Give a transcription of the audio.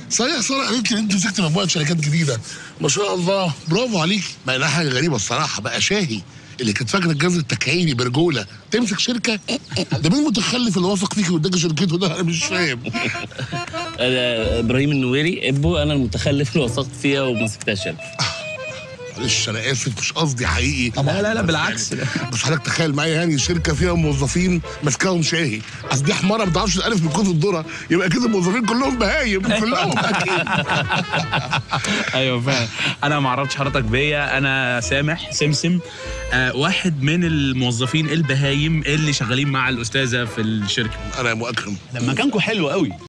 صحيح ساره قالت لي انت مسكت مجموعه شركات جديده ما شاء الله برافو عليك بقى لها حاجه غريبه الصراحه بقى شاهي اللي كانت فاكره الجهاز التكعيبي برجوله تمسك شركه ده مين المتخلف اللي واثق فيك واداك شركته ده انا مش فاهم أنا ابراهيم النويري ابو انا المتخلف اللي وثقت فيها ومسكتها شركه معلش انا اسف مش قصدي حقيقي لا لا لا بالعكس بس حضرتك تخيل معايا يعني شركه فيها موظفين ماسكاهم شاهي اصل دي حماره ما بتعرفش الالف من كتر الذره يبقى كده الموظفين كلهم بهايم كلهم اكيد ايوه فعلا انا ما عرفتش حضرتك بيا انا سامح سمسم آه واحد من الموظفين البهايم اللي شغالين مع الاستاذه في الشركه انا يا ام اكرم ده مكانكم حلو قوي